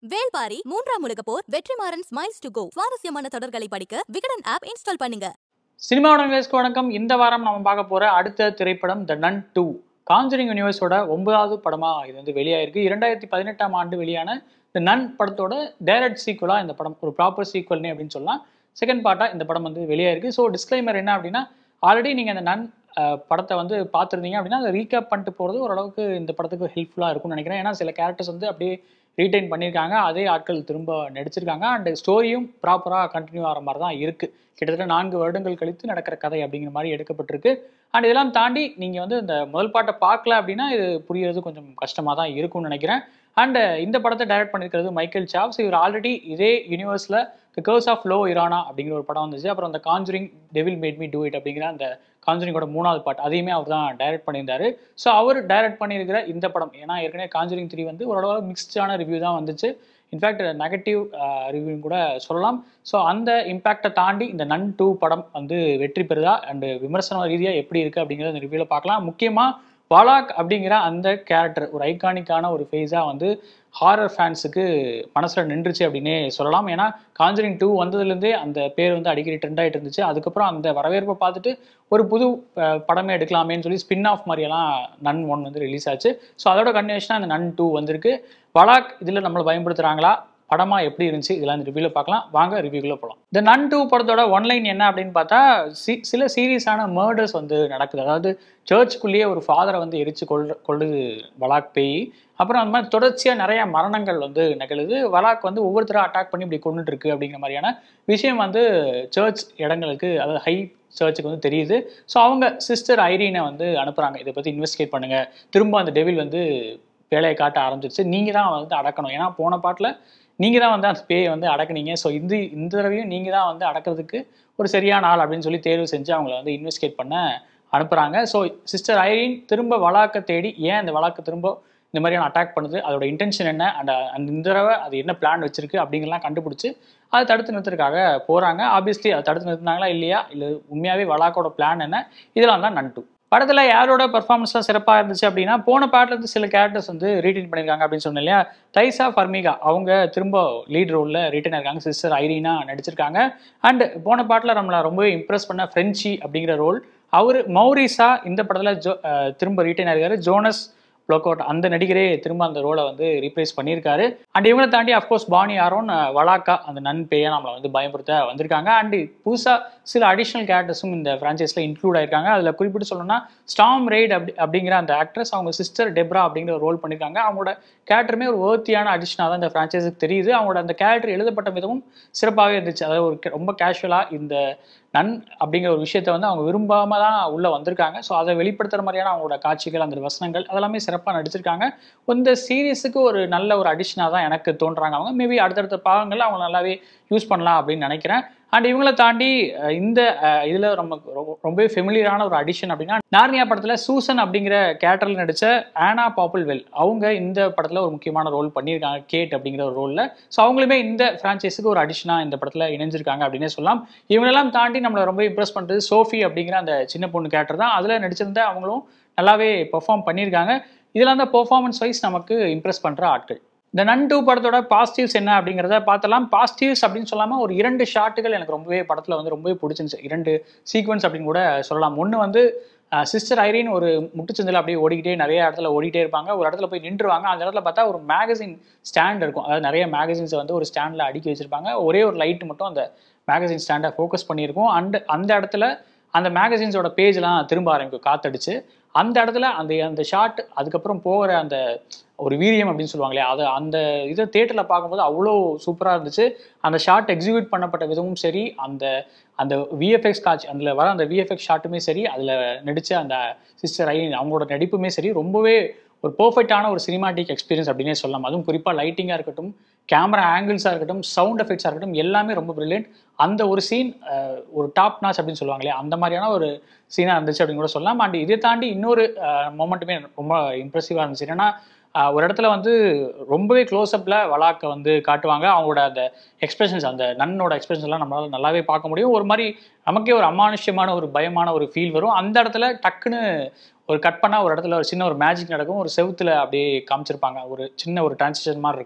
வேல்பாரி மூன்றாம் உலக போர் வெற்றிமாறன் ஸ்மைல்ஸ் டு கோ சுவாரஸ்யமான தொடர்களை படிக்க விகடன் ஆப் இன்ஸ்டால் பண்ணுங்க சினிமாவோட நிகழ்ச்சிக்கு வணக்கம் இந்த வாரம் நம்ம பார்க்க போற அடுத்த திரைப்படம் த நன் டூ காஞ்சரிங் யூனிவர்ஸோட ஒன்பதாவது படமா இது வந்து வெளியாயிருக்கு இரண்டாயிரத்தி பதினெட்டாம் ஆண்டு வெளியான இந்த நன் படத்தோட டைரக்ட் சீக்குவலா இந்த படம் ஒரு ப்ராப்பர் சீக்குவல்னே அப்படின்னு சொல்லலாம் செகண்ட் பார்ட்டா இந்த படம் வந்து வெளியாயிருக்கு ஸோ டிஸ்க்ளைமர் என்ன அப்படின்னா ஆல்ரெடி நீங்க அந்த நன் அஹ், படத்தை வந்து பார்த்துருந்தீங்க அப்படின்னா அதை ரீகேப் பண்ணிட்டு போகிறது ஓரளவுக்கு இந்த படத்துக்கு ஹெல்ப்ஃபுல்லாக இருக்கும்னு நினைக்கிறேன் ஏன்னா சில கேரக்டர்ஸ் வந்து அப்படியே ரீடைன் பண்ணியிருக்காங்க அதே ஆட்கள் திரும்ப நடிச்சிருக்காங்க அண்ட் ஸ்டோரியும் ப்ராப்பராக கண்டினியூ ஆகிற மாதிரி தான் இருக்குது கிட்டத்தட்ட நான்கு வருடங்கள் கழித்து நடக்கிற கதை அப்படிங்கிற மாதிரி எடுக்கப்பட்டிருக்கு அண்ட் இதெல்லாம் தாண்டி நீங்கள் வந்து இந்த முதல் பாட்டை பார்க்கல அப்படின்னா இது புரியறது கொஞ்சம் கஷ்டமாக தான் இருக்கும்னு நினைக்கிறேன் அண்ட் இந்த படத்தை டைரக்ட் பண்ணியிருக்கிறது மைக்கேல் சாப்ஸ் இவர் ஆல்ரெடி இதே யூனிவர்ஸில் தி கர்ஸ் ஆஃப் லோ இரானா அப்படிங்கிற ஒரு படம் வந்துச்சு அப்புறம் அந்த Conjuring devil made me do it அப்படிங்கிற அந்த காஞ்சரிங்கோட மூணாவது பாட் அதையுமே அவர் தான் டைரக்ட் பண்ணியிருந்தாரு ஸோ அவர் டைரக்ட் பண்ணியிருக்கிற இந்த படம் ஏன்னா ஏற்கனவே காஞ்சரிங் த்ரீ வந்து ஓரளவு மிக்ஸ்டான ரிவ்யூ தான் வந்துச்சு இன்ஃபேக்ட் நெகட்டிவ் ரிவ்யூ கூட சொல்லலாம் ஸோ அந்த இம்பேக்டை தாண்டி இந்த நன் டூ படம் வந்து வெற்றி பெறுதா அண்டு விமர்சன ரீதியாக எப்படி இருக்குது அப்படிங்கிறத இந்த ரிவ்யூவில் பார்க்கலாம் முக்கியமாக வாலாக் அப்படிங்கிற அந்த கேரக்டர் ஒரு ஐகானிக்கான ஒரு ஃபேஸாக வந்து ஹாரர் ஃபேன்ஸுக்கு மனசில் நின்றுச்சு அப்படின்னே சொல்லலாம் ஏன்னா காஞ்சரிங் டூ வந்ததுலேருந்தே அந்த பேர் வந்து அடிக்கடி ட்ரெண்ட் ஆகிட்டு இருந்துச்சு அதுக்கப்புறம் அந்த வரவேற்பை பார்த்துட்டு ஒரு புது அஹ், படமே எடுக்கலாமேன்னு சொல்லி ஸ்பின் ஆஃப் மாதிரியெல்லாம் நன் ஒன் வந்து ரிலீஸ் ஆச்சு ஸோ அதோட கண்டினியூஷனாக அந்த நன் டூ வந்திருக்கு வலாக் இதில் நம்மளை பயன்படுத்துகிறாங்களா படமா எப்படி இருந்துச்சு இதெல்லாம் இந்த ரிவ்யூவில் பார்க்கலாம் வாங்க ரிவ்யூக்குள்ள போகலாம் இந்த நன் டூ படத்தோட ஒன்லைன் என்ன அப்படின்னு பார்த்தா சி சில சீரியஸான மர்டர்ஸ் வந்து நடக்குது அதாவது சர்ச்சுக்குள்ளேயே ஒரு ஃபாதரை வந்து எரிச்சு கொள் கொள்ளுது வலாக் பேய் அப்புறம் அந்த மாதிரி தொடர்ச்சியாக நிறைய மரணங்கள் வந்து நிகழுது வலாக் வந்து ஒவ்வொருத்தராக அட்டாக் பண்ணி இப்படி கொண்டுட்டு இருக்கு அப்படிங்கிற மாதிரியான விஷயம் வந்து சர்ச் இடங்களுக்கு அதாவது ஹை சர்ச்சுக்கு வந்து தெரியுது ஸோ அவங்க சிஸ்டர் ஐரீனை வந்து அனுப்புகிறாங்க இதை பற்றி இன்வெஸ்டிகேட் பண்ணுங்க திரும்ப அந்த டெவில் வந்து வேலையை காட்ட ஆரம்பிச்சிருச்சு நீங்கள் தான் வந்து அடக்கணும் ஏன்னா போன பாட்டில் நீங்கள் தான் வந்து அந்த பேயை வந்து அடக்குனீங்க ஸோ இந்த இந்த தடவையும் நீங்கள் தான் வந்து அடக்கிறதுக்கு ஒரு சரியான ஆள் அப்படின்னு சொல்லி தேர்வு செஞ்சு அவங்கள வந்து இன்வெஸ்டிகேட் பண்ண அனுப்புகிறாங்க ஸோ சிஸ்டர் ஐரீன் திரும்ப வழாக்க தேடி ஏன் அந்த வழக்கு திரும்ப இந்த மாதிரியான அட்டாக் பண்ணுது அதோட இன்டென்ஷன் என்ன அந்த அந்த இந்த தடவை அது என்ன பிளான் வச்சிருக்கு அப்படிங்கலாம் கண்டுபிடிச்சி அதை தடுத்து நிறுத்துறதுக்காக போகிறாங்க ஆப்வியஸ்லி அதை தடுத்து நிறுத்தினாங்களா இல்லையா இல்லை உண்மையாகவே வழாக்கோட பிளான் என்ன இதெல்லாம் தான் நன்ட்டு படத்தில் யாரோட பர்ஃபார்மன்ஸ்லாம் சிறப்பாக இருந்துச்சு அப்படின்னா போன பாட்டில் இருந்து சில கேரக்டர்ஸ் வந்து ரீட்டைன் பண்ணியிருக்காங்க அப்படின்னு சொன்னேன் இல்லையா தைசா ஃபர்மிகா அவங்க திரும்ப லீட் ரோலில் ரீட்டைன் இருக்காங்க சிஸ்டர் ஐரீனா நடிச்சிருக்காங்க அண்ட் போன பாட்டில் நம்மளை ரொம்பவே இம்ப்ரெஸ் பண்ண ஃப்ரெஞ்சி அப்படிங்கிற ரோல் அவர் மௌரிசா இந்த படத்தில் ஜோ அஹ் திரும்ப ரீட்டைன் ஆயிருக்காரு ஜோனஸ் ப்ளோக்கவுட் அந்த நடிகரே திரும்ப அந்த ரோலை வந்து ரீப்ளேஸ் பண்ணியிருக்காரு அண்ட் இவங்களை தாண்டி அஃப்கோர்ஸ் பானி ஆரோன் அஹ், வலாக்கா அந்த நன் பேயை நம்மளை வந்து பயன்படுத்த வந்திருக்காங்க அண்ட் புதுசாக சில அடிஷ்னல் கேரக்டர்ஸும் இந்த ஃப்ரான்ச்சைஸில் இன்க்ளூட் ஆயிருக்காங்க அதில் குறிப்பிட்டு சொல்லணும்னா ஸ்டாம் ரெய்ட் அப்படி அப்படிங்கிற அந்த ஆக்ட்ரஸ் அவங்க சிஸ்டர் டெப்ரா அப்படிங்கிற ஒரு ரோல் பண்ணியிருக்காங்க அவங்களோட கேரக்டருமே ஒரு வேர்த்தியான அடிஷனாக தான் இந்த ஃப்ரான்ச்சைஸுக்கு தெரியுது அவங்களோட அந்த கேரக்டர் எழுதப்பட்ட விதமும் சிறப்பாகவே இருந்துச்சு அதாவது ஒரு கே- ரொம்ப கேஷுவலாக இந்த நன் அப்படிங்கிற ஒரு விஷயத்த வந்து அவங்க விரும்பாம தான் உள்ள வந்திருக்காங்க ஸோ அதை வெளிப்படுத்துற மாதிரியான அவங்களோட காட்சிகள் அந்த வசனங்கள் அதெல்லாமே சிறப்பாக நடிச்சிருக்காங்க இந்த சீரியஸுக்கு ஒரு நல்ல ஒரு அடிஷனாக தான் எனக்கு தோன்றாங்க அவங்க மேபி அடுத்தடுத்த பாகங்கள் அவங்க நல்லாவே யூஸ் பண்ணலாம் அப்படின்னு நினைக்கிறேன் அண்ட் இவங்களை தாண்டி அஹ், இந்த அஹ், இதுல ரொம்ப ரொம்ப- ரொம்பவே ஃபெமிலியரான ஒரு அடிஷன் அப்படின்னா நார்னியா படத்துல சூசன் அப்படிங்கிற கேரக்டர்ல நடிச்ச ஆனா பாப்புல்வெல் அவங்க இந்த படத்துல ஒரு முக்கியமான ரோல் பண்ணியிருக்காங்க கேட் அப்படிங்கிற ஒரு ரோல்ல ஸோ அவங்களுமே இந்த ஃப்ரான்ச்சைஸுக்கு ஒரு அடிஷனா இந்த படத்துல இணைஞ்சிருக்காங்க அப்படின்னே சொல்லலாம் இவங்களெல்லாம் தாண்டி நம்மளை ரொம்ப இம்ப்ரெஸ் பண்றது சோஃபி அப்படிங்கிற அந்த சின்ன பொண்ணு கேரக்டர் தான் அதுல நடிச்சிருந்த அவங்களும் நல்லாவே பெர்ஃபார்ம் பண்ணியிருக்காங்க இதெல்லாம் தான் பெர்ஃபார்மன்ஸ் வைஸ் நமக்கு இம்ப்ரெஸ் பண்ற ஆட்கள் இந்த நன் டூ படத்தோட பாசிட்டிவ்ஸ் என்ன அப்படிங்கிறத பார்த்தலாம் பாசிட்டிவ்ஸ் அப்படின்னு சொல்லாமல் ஒரு இரண்டு ஷாட்டுகள் எனக்கு ரொம்பவே படத்தில் வந்து ரொம்பவே பிடிச்சிருந்துச்சு இரண்டு சீக்வன்ஸ் அப்படின்னு கூட சொல்லலாம் ஒன்று வந்து சிஸ்டர் ஐரின் ஒரு முட்டுச்சந்தில் அப்படியே ஓடிக்கிட்டே நிறைய இடத்துல ஓடிட்டே இருப்பாங்க ஒரு இடத்துல போய் நின்றுவாங்க அந்த இடத்துல பார்த்தா ஒரு மேகசின் ஸ்டாண்ட் இருக்கும் அதாவது நிறைய மேகசின்ஸை வந்து ஒரு ஸ்டாண்டில் அடுக்கி வச்சிருப்பாங்க ஒரே ஒரு லைட் மட்டும் அந்த மேகசின் ஸ்டாண்டை ஃபோக்கஸ் பண்ணியிருக்கும் அண்ட் அந்த இடத்துல அந்த மேகசின்ஸோட பேஜ்லாம் திரும்ப ஆரம்பிக்கும் காத்தடிச்சு அந்த இடத்துல அந்த அந்த ஷாட் அதுக்கப்புறம் போகிற அந்த ஒரு வீரியம் அப்படின்னு சொல்லுவாங்களே அதை அந்த இதை தேட்டரில் பார்க்கும்போது அவ்வளோ சூப்பராக இருந்துச்சு அந்த ஷாட் எக்ஸிக்யூட் பண்ணப்பட்ட விதமும் சரி அந்த அந்த விஎஃப்எக்ஸ் காட்சி அதில் வர அந்த விஎஃப்எக்ஸ் ஷாட்டுமே சரி அதில் நடித்த அந்த சிஸ்டர் ஐ அவங்களோட நடிப்புமே சரி ரொம்பவே ஒரு பெர்ஃபெக்டான ஒரு சினிமாட்டிக் எக்ஸ்பீரியன்ஸ் அப்படின்னே சொல்லலாம் அதுவும் குறிப்பாக லைட்டிங்காக இருக்கட்டும் கேமரா ஆங்கிள்ஸாக இருக்கட்டும் சவுண்ட் எஃபெக்ட்ஸாக இருக்கட்டும் எல்லாமே ரொம்ப பிரில்லியன்ட் அந்த ஒரு சீன் ஒரு டாப் நாச் அப்படின்னு சொல்லுவாங்களே அந்த மாதிரியான ஒரு சீனாக இருந்துச்சு அப்படின்னு கூட சொல்லலாம் அண்ட் இதை தாண்டி இன்னொரு மொமெண்ட்டுமே ரொம்ப இம்ப்ரெசிவாக இருந்துச்சு என்னன்னா ஆஹ் ஒரு இடத்துல வந்து ரொம்பவே க்ளோஸ்அப்பில் வளாக்க வந்து காட்டுவாங்க அவங்களோட அந்த எக்ஸ்பிரஷன்ஸ் அந்த நன்னோட எக்ஸ்பிரஷன்ஸ் எல்லாம் நம்மளால நல்லாவே பார்க்க முடியும் ஒரு மாதிரி நமக்கே ஒரு அமானுஷ்யமான ஒரு பயமான ஒரு ஃபீல் வரும் அந்த இடத்துல டக்குன்னு ஒரு கட் பண்ணால் ஒரு இடத்துல ஒரு சின்ன ஒரு மேஜிக் நடக்கும் ஒரு செவுத்துல அப்படியே காமிச்சிருப்பாங்க ஒரு சின்ன ஒரு டிரான்சிஷன் மாதிரி இருக்கும்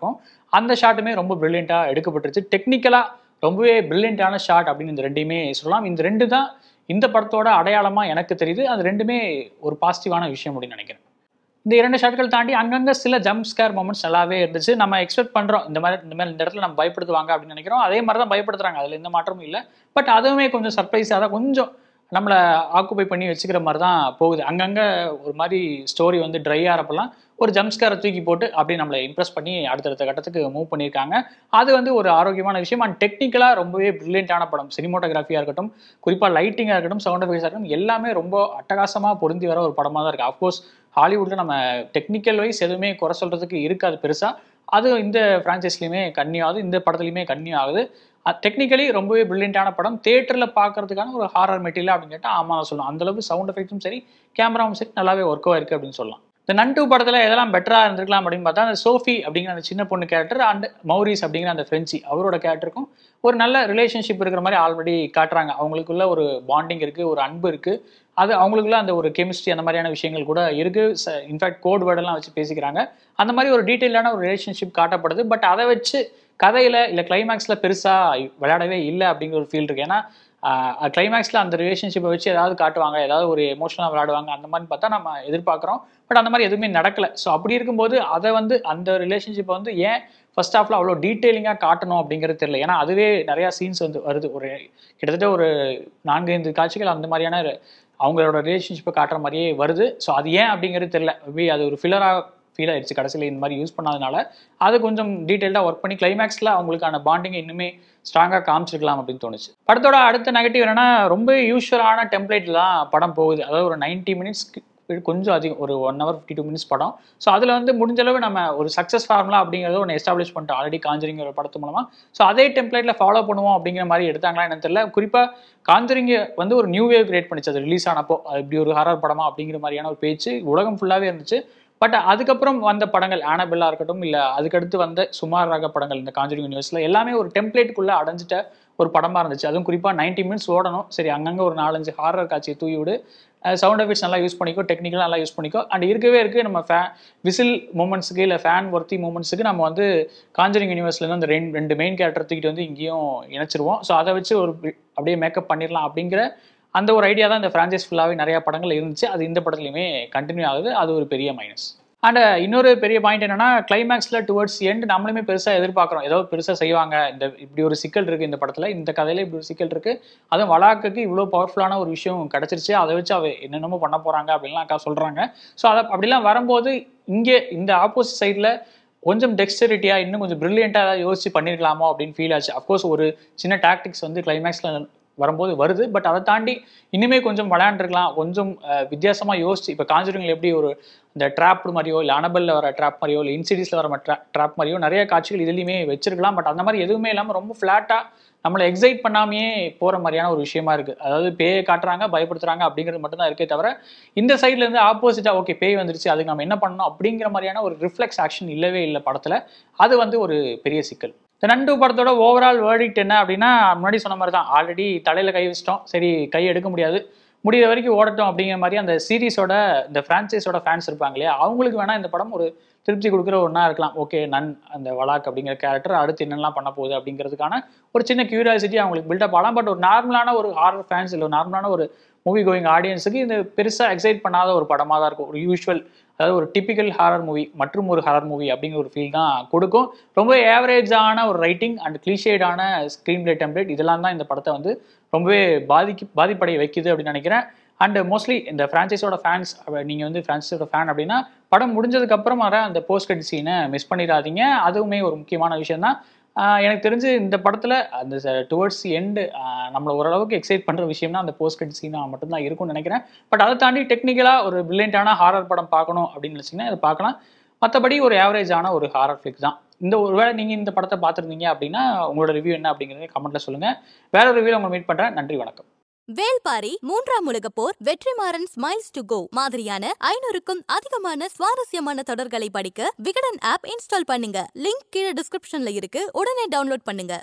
அந்த ஷாட்டுமே ரொம்ப பிரில்லியண்ட்டாக எடுக்கப்பட்டுருச்சு டெக்னிக்கலாக ரொம்பவே பிரில்லியண்ட்டான ஷாட் அப்படின்னு இந்த ரெண்டையுமே சொல்லலாம் இந்த ரெண்டு தான் இந்த படத்தோட அடையாளமாக எனக்கு தெரியுது அது ரெண்டுமே ஒரு பாசிட்டிவான விஷயம் அப்படின்னு நினைக்கிறேன் இந்த இரண்டு ஷாட்கள் தாண்டி அங்கங்கே சில ஜம்ப் ஸ்கேர் மூமெண்ட்ஸ் நல்லாவே இருந்துச்சு நம்ம எக்ஸ்பெக்ட் பண்ணுறோம் இந்த மாதிரி இந்த மாதிரி இந்த இடத்துல நம்ம பயப்படுத்துவாங்க அப்படின்னு நினைக்கிறோம் அதே மாதிரி தான் பயப்படுத்துறாங்க அதில் எந்த மாற்றமும் இல்லை பட் அதுவுமே கொஞ்சம் சர்ப்ரைஸாக தான் கொஞ்சம் நம்மளை ஆக்குபை பண்ணி வச்சுக்கிற மாதிரி தான் போகுது அங்கங்கே ஒரு மாதிரி ஸ்டோரி வந்து ட்ரை ஆகிறப்பெல்லாம் ஒரு ஜம்ஸ்காரை தூக்கி போட்டு அப்படியே நம்மளை இம்ப்ரெஸ் பண்ணி அடுத்தடுத்த கட்டத்துக்கு மூவ் பண்ணியிருக்காங்க அது வந்து ஒரு ஆரோக்கியமான விஷயம் அண்ட் டெக்னிக்கலாக ரொம்பவே பிரில்லியண்டான படம் சினிமோட்டோகிராஃபியாக இருக்கட்டும் குறிப்பாக லைட்டிங்காக இருக்கட்டும் சவுண்ட் எஃபெக்ட்ஸாக இருக்கட்டும் எல்லாமே ரொம்ப அட்டகாசமாக பொருந்தி வர ஒரு படமாக தான் இருக்குது அஃப்கோர்ஸ் ஹாலிவுட்டில் நம்ம டெக்னிக்கல் வைஸ் எதுவுமே குறை சொல்கிறதுக்கு இருக்காது பெருசாக அது இந்த ஃப்ரான்ச்சைஸ்லையுமே கன்னியூ ஆகுது இந்த படத்துலையுமே கன்னியூ ஆகுது டெக்னிக்கலி ரொம்பவே பிரில்லியண்டான படம் தேட்டரில் பார்க்கறதுக்கான ஒரு ஹாரர் மெட்டீரியல் அப்படின்னு கேட்டால் ஆமாம் தான் சொல்லலாம் அந்தளவுக்கு சவுண்ட் எஃபெக்ட்ஸும் சரி கேமராவும் சரி நல்லாவே ஒர்க் ஆயிருக்கு அப்படின்னு சொல்லலாம் இந்த நண்டு படத்தில் எதெல்லாம் பெட்டராக இருந்திருக்கலாம் அப்படின்னு பார்த்தா அந்த சோஃபி அப்படிங்கிற அந்த சின்ன பொண்ணு கேரக்டர் அண்ட் மௌரிஸ் அப்படிங்கிற அந்த ஃப்ரெண்ட்ஸி அவரோட கேரக்டருக்கும் ஒரு நல்ல ரிலேஷன்ஷிப் இருக்கிற மாதிரி ஆல்ரெடி காட்டுறாங்க அவங்களுக்குள்ள ஒரு பாண்டிங் இருக்குது ஒரு அன்பு இருக்குது அது அவங்களுக்குள்ள அந்த ஒரு கெமிஸ்ட்ரி அந்த மாதிரியான விஷயங்கள் கூட இருக்குது இன்ஃபேக்ட் கோட் வேர்டெல்லாம் வச்சு பேசிக்கிறாங்க அந்த மாதிரி ஒரு டீட்டெயிலான ஒரு ரிலேஷன்ஷிப் காட்டப்படுது பட் அதை வச்சு கதையில் இல்லை கிளைமேக்ஸில் பெருசாக விளையாடவே இல்லை அப்படிங்கிற ஒரு ஃபீல் இருக்குது ஏன்னா கிளைமேக்ஸில் அந்த ரிலேஷன்ஷிப்பை வச்சு ஏதாவது காட்டுவாங்க ஏதாவது ஒரு எமோஷனலாக விளையாடுவாங்க அந்த மாதிரி பார்த்தா நம்ம எதிர்பார்க்குறோம் பட் அந்த மாதிரி எதுவுமே நடக்கலை ஸோ அப்படி இருக்கும்போது அதை வந்து அந்த ரிலேஷன்ஷிப்பை வந்து ஏன் ஃபர்ஸ்ட் ஹாஃபில் அவ்வளோ டீட்டெயிலிங்காக காட்டணும் அப்படிங்கிறது தெரியல ஏன்னா அதுவே நிறையா சீன்ஸ் வந்து வருது ஒரு கிட்டத்தட்ட ஒரு நான்கு ஐந்து காட்சிகள் அந்த மாதிரியான அவங்களோட ரிலேஷன்ஷிப்பை காட்டுற மாதிரியே வருது ஸோ அது ஏன் அப்படிங்கிறது தெரியல மேபி அது ஒரு ஃபில்லராக ஃபீல் ஆயிடுச்சு கடைசியில் இந்த மாதிரி யூஸ் பண்ணாதனால அது கொஞ்சம் டீட்டெயில்டாக ஒர்க் பண்ணி கிளைமேக்ஸில் அவங்களுக்கான பாண்டிங்கை இன்னுமே ஸ்ட்ராங்காக காமிச்சிருக்கலாம் அப்படின்னு தோணுச்சு படத்தோட அடுத்த நெகட்டிவ் என்னன்னா ரொம்ப யூஸ்வலான டெம்ப்ளேட் தான் படம் போகுது அதாவது ஒரு நைன்ட்டி மினிட்ஸ்க்கு கொஞ்சம் அதிகம் ஒரு one hour fifty two minutes படம் ஸோ அதில் வந்து முடிஞ்ச அளவு நம்ம ஒரு சக்ஸஸ் ஃபார்முலா அப்படிங்கிறத ஒன்று எஸ்டாப்ளிஷ் பண்ணிட்டோம் ஆல்ரெடி காஞ்சரிங் ஒரு படத்து மூலமாக ஸோ அதே டெம்ப்ளேட்டில் ஃபாலோ பண்ணுவோம் அப்படிங்கிற மாதிரி எடுத்தாங்களா என்னன்னு தெரியல குறிப்பாக காஞ்சரிங் வந்து ஒரு நியூ வேவ் கிரியேட் பண்ணிச்சு அது ரிலீஸ் ஆனப்போ அது இப்படி ஒரு ஹாரர் படமா அப்படிங்கிற மாதிரியான ஒரு பேச்சு உலகம் ஃபுல்லாகவே இருந்துச்சு பட் அதுக்கப்புறம் வந்த படங்கள் ஆனபெல்லா இருக்கட்டும் இல்லை அதுக்கடுத்து வந்த சுமார் ரக படங்கள் இந்த காஞ்சரிங் யூனிவர்ஸில் எல்லாமே ஒரு டெம்ப்ளேட்டுக்குள்ளே அடைஞ்சிட்ட ஒரு படமாக இருந்துச்சு அதுவும் குறிப்பாக நைன்டி மினிட்ஸ் ஓடணும் சரி அங்கங்கே ஒரு நாலஞ்சு ஹாரர் காட்சியை தூவி விடு சவுண்ட் எஃபெக்ட்ஸ் நல்லா யூஸ் பண்ணிக்கோ டெக்னிக்கலாக நல்லா யூஸ் பண்ணிக்கோ அண்ட் இருக்கவே இருக்குது நம்ம ஃபே விசில் மூமெண்ட்ஸுக்கு இல்லை ஃபேன் ஒர்த்தி மூமெண்ட்ஸுக்கு நம்ம வந்து காஞ்சரிங் யூனிவர்ஸ்லேருந்து அந்த ரெண்டு ரெண்டு மெயின் கேரக்டர் தூக்கிட்டு வந்து இங்கேயும் இணைச்சிருவோம் ஸோ அதை வச்சு ஒரு அப்படியே மேக்கப் பண்ணிடலாம் அப்படிங்கிற அந்த ஒரு ஐடியா தான் இந்த ஃப்ரான்ச்சைஸ் ஃபுல்லாகவே நிறையா படங்கள் இருந்துச்சு அது இந்த படத்துலையுமே கண்டினியூ ஆகுது அது ஒரு பெரிய மைனஸ் அண்ட் இன்னொரு பெரிய பாயிண்ட் என்னன்னா கிளைமேக்ஸில் டுவர்ட்ஸ் எண்ட் நம்மளுமே பெருசாக எதிர்பார்க்குறோம் ஏதோ பெருசாக செய்வாங்க இந்த இப்படி ஒரு சிக்கல் இருக்குது இந்த படத்தில் இந்த கதையில இப்படி ஒரு சிக்கல் இருக்குது அதுவும் வளாக்குக்கு இவ்வளோ பவர்ஃபுல்லான ஒரு விஷயம் கிடச்சிருச்சு அதை வச்சு அவ என்னென்னமோ பண்ண போகிறாங்க அப்படின்லாம் அக்கா சொல்கிறாங்க ஸோ அதை அப்படிலாம் வரும்போது இங்கே இந்த ஆப்போசிட் சைடில் கொஞ்சம் டெக்ஸ்டரிட்டியாக இன்னும் கொஞ்சம் ப்ரில்லியண்ட்டாக ஏதாவது யோசிச்சு பண்ணியிருக்கலாமோ அப்படின்னு ஃபீல் ஆச்சு அஃப்கோர்ஸ் ஒரு சின்ன டாக்டிக்ஸ் வந்து கிளைமேக்ஸில் வரும்போது வருது பட் அதை தாண்டி இனிமே கொஞ்சம் விளையாண்டுருக்கலாம் கொஞ்சம் வித்தியாசமாக யோசிச்சு இப்போ காஞ்சுரிங்கில் எப்படி ஒரு இந்த ட்ராப் மாதிரியோ இல்லை அனபல்ல வர ட்ராப் மாதிரியோ இல்லை இன்சிடிஸில் வர ட்ரா ட்ராப் மாதிரியோ நிறைய காட்சிகள் இதுலையுமே வச்சிருக்கலாம் பட் அந்த மாதிரி எதுவுமே இல்லாமல் ரொம்ப ஃப்ளாட்டாக நம்மளை எக்ஸைட் பண்ணாமையே போகிற மாதிரியான ஒரு விஷயமா இருக்குது அதாவது பேயை காட்டுறாங்க பயப்படுத்துறாங்க அப்படிங்கிறது மட்டும்தான் இருக்கே தவிர இந்த சைட்லேருந்து ஆப்போசிட்டாக ஓகே பேய் வந்துருச்சு அதுக்கு நம்ம என்ன பண்ணணும் அப்படிங்கிற மாதிரியான ஒரு ரிஃப்ளெக்ஸ் ஆக்ஷன் இல்லவே இல்லை படத்தில் அது வந்து ஒரு பெரிய சிக்கல் இந்த நண்டு படத்தோட ஓவரால் வேர்டிக்ட் என்ன அப்படின்னா முன்னாடி சொன்ன மாதிரி தான் ஆல்ரெடி தலையில் கை வச்சிட்டோம் சரி கை எடுக்க முடியாது முடிகிற வரைக்கும் ஓடட்டும் அப்படிங்கிற மாதிரி அந்த சீரீஸோட இந்த ஃப்ரான்ச்சைஸோட ஃபேன்ஸ் இருப்பாங்க இல்லையா அவங்களுக்கு வேணால் இந்த படம் ஒரு திருப்தி கொடுக்குற ஒன்றா இருக்கலாம் ஓகே நன் அந்த வளாக் அப்படிங்கிற கேரக்டர் அடுத்து என்னெல்லாம் பண்ண போகுது அப்படிங்கிறதுக்கான ஒரு சின்ன கியூரியாசிட்டி அவங்களுக்கு பில்டப் ஆகலாம் பட் ஒரு நார்மலான ஒரு ஹாரர் ஃபேன்ஸ் இல்லை நார்மலான ஒரு மூவி கோயிங் ஆடியன்ஸுக்கு இந்த பெருசாக எக்ஸைட் பண்ணாத ஒரு படமாக தான் இருக்கும் ஒரு யூஸ்வல் அதாவது ஒரு டிப்பிக்கல் ஹாரர் மூவி மற்றும் ஒரு ஹாரர் மூவி அப்படிங்கிற ஒரு ஃபீல் தான் கொடுக்கும் ரொம்ப ஏவரேஜான ஒரு ரைட்டிங் அண்ட் கிளீஷேடான ஸ்க்ரீன் பிளே டெம்ப்ளேட் இதெல்லாம் தான் இந்த படத்தை வந்து ரொம்பவே பாதிக்கு பாதிப்படைய வைக்குது அப்படின்னு நினைக்கிறேன் அண்ட் மோஸ்ட்லி இந்த ஃப்ரான்ச்சைஸோட ஃபேன்ஸ் நீங்கள் வந்து ஃப்ரான்ச்சைஸோட ஃபேன் அப்படின்னா படம் முடிஞ்சதுக்கு அப்புறம் வர அந்த போஸ்ட் கிரெடிட் சீனை மிஸ் பண்ணிடாதீங்க அதுவுமே ஒரு முக்கியமான விஷயம் தான் எனக்கு தெரிஞ்சு இந்த படத்தில் அந்த டுவர்ட்ஸ் எண்டு நம்மளை ஓரளவுக்கு எக்ஸைட் பண்ணுற விஷயம்னா அந்த போஸ்ட் கிரெடிட் சீனாக மட்டும்தான் இருக்கும்னு நினைக்கிறேன் பட் அதை தாண்டி டெக்னிக்கலாக ஒரு பிரில்லியண்டான ஹாரர் படம் பார்க்கணும் அப்படின்னு நினச்சிங்கன்னா இதை பார்க்கலாம் மற்றபடி ஒரு ஆவரேஜான ஒரு ஹாரர் ஃபிளிக் தான் இந்த ஒருவேளை நீங்கள் இந்த படத்தை பார்த்துருந்தீங்க அப்படின்னா உங்களோட ரிவ்யூ என்ன அப்படிங்கிறத கமெண்ட்டில் சொல்லுங்கள் வேற ஒரு ரிவ்யூவில் உங்களை மீட் பண்ணுறேன் நன்றி வணக்கம் வேல்பாரி மூன்றாம் உலகப் போர் வெற்றிமாறன் ஸ்மைல்ஸ் டு கோ மாதிரியான ஐநூறுக்கும் அதிகமான சுவாரஸ்யமான தொடர்களை படிக்க விகடன் ஆப் இன்ஸ்டால் பண்ணுங்க லிங்க் கீழே டிஸ்கிரிப்ஷன்ல இருக்கு உடனே டவுன்லோட் பண்ணுங்க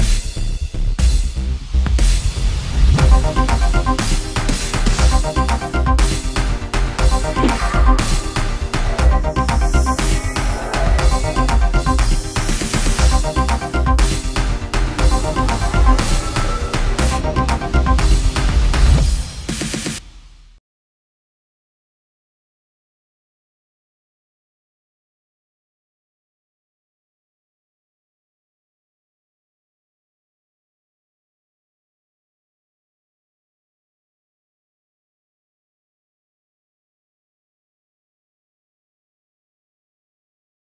Thank you.